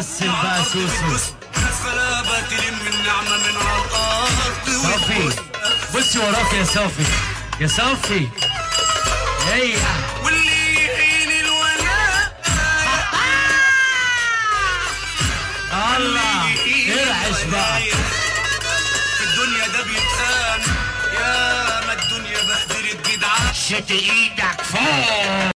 مثل بقى سوسو ناس غلابة تلم النعمة من على الأرض صافي بصي وراك يا صافي يا صافي هي واللي يعين الولاء الله ارعش بقى في الدنيا ده بيتقال يا ما الدنيا بهدلت جدعان شت ايدك فوق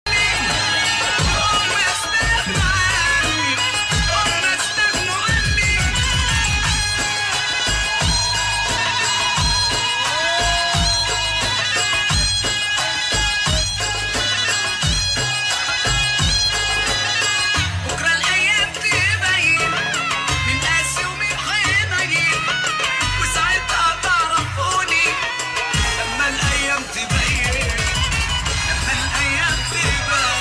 بكرة الأيام تبين من قاسي ومن حنين وساعتها تعرفوني لما الأيام تبين